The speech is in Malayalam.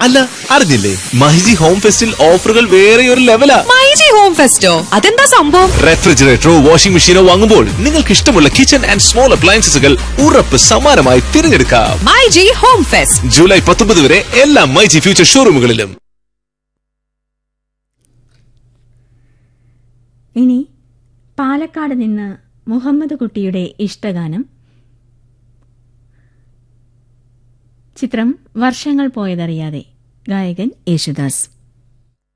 അല്ല അറിഞ്ഞില്ലേ മൈജി ഹോം ഫെസ്റ്റിൽ ഓഫറുകൾ വേറെ ഒരു ലെവലാ മൈജി ഹോം ഫെസ്റ്റോ അതെന്താ സംഭവം റെഫ്രിജറേറ്ററോ വാഷിംഗ് മെഷീനോ വാങ്ങുമ്പോൾ നിങ്ങൾക്ക് ഇഷ്ടമുള്ള കിച്ചൺ ആൻഡ് സ്മോൾ അപ്ലയൻസസുകൾ ഉറപ്പ് സമ്മാനമായി തിരഞ്ഞെടുക്കാം മൈജി ഹോം ഫെസ്റ്റ് ജൂലൈ പത്തൊമ്പത് വരെ എല്ലാ മൈജി ഫ്യൂച്ചർ ഷോറൂമുകളിലും ഇനി പാലക്കാട് നിന്ന് മുഹമ്മദ് കുട്ടിയുടെ ഇഷ്ടഗാനം ചിത്രം വർഷങ്ങൾ പോയതറിയാതെ ഗായകൻ യേശുദാസ്